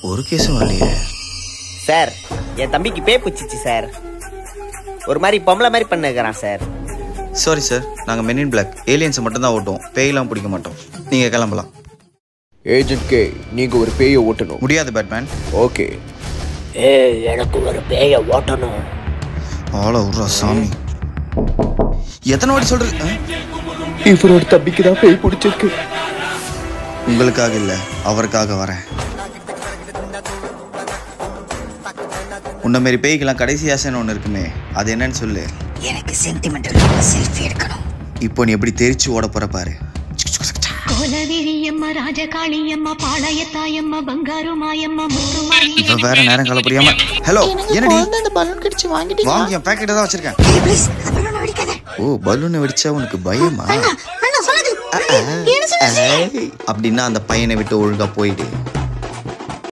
ஒரு கேஸும் வரலையே சார் என் தம்பிக்கு பே பிடிச்சிச்சு சார் ஒரு மாதிரி பொம்பளை மாதிரி பண்ணுகிறான் சார் சாரி சார் நாங்கள் மென் இன் பிளாக் ஏலியன்ஸை மட்டும் தான் ஓட்டுவோம் பேயெல்லாம் பிடிக்க மாட்டோம் நீங்கள் கிளம்பலாம் ஏஜென்ட் கே நீங்க ஒரு பேயை ஓட்டணும் முடியாது பேட்மேன் ஓகே ஏய் எனக்கு ஒரு பேய ஓட்டணும் ஆள விட்றா சாமி எத்தனை வாட்டி சொல்றது ஆ? இவரோட தம்பிக்கு தான் பேய் பிடிச்சிருக்கு உங்களுக்காக இல்லை அவருக்காக வரேன் உன்ன மாரி பேய்க்கெல்லாம் கடைசி ஆசைன்னு ஒன்று இருக்குமே அது என்னன்னு சொல்லு எனக்கு சென்டிமெண்டல் செல்ஃபி எடுக்கணும் இப்போ நீ எப்படி தெரிச்சு ஓட போற பாரு கோலவிரியம்மா ராஜகாளியம்மா பாளையத்தாயம்மா பங்காரு மாயம்மா முத்துமாரி இவ வேற நேரம் கால புரியாம ஹலோ என்னடி அந்த பலூன் கடிச்சு வாங்கிட்டீங்க வாங்கி என் பேக்கெட்டை தான் வச்சிருக்கேன் ப்ளீஸ் பலூன் வெடிக்காத ஓ பலூனை வெடிச்சா உனக்கு பயமா அண்ணா சொன்னது என்ன சொன்னது ஏய், அப்படின்னா அந்த பையனை விட்டு ஒழுங்கா போயிடு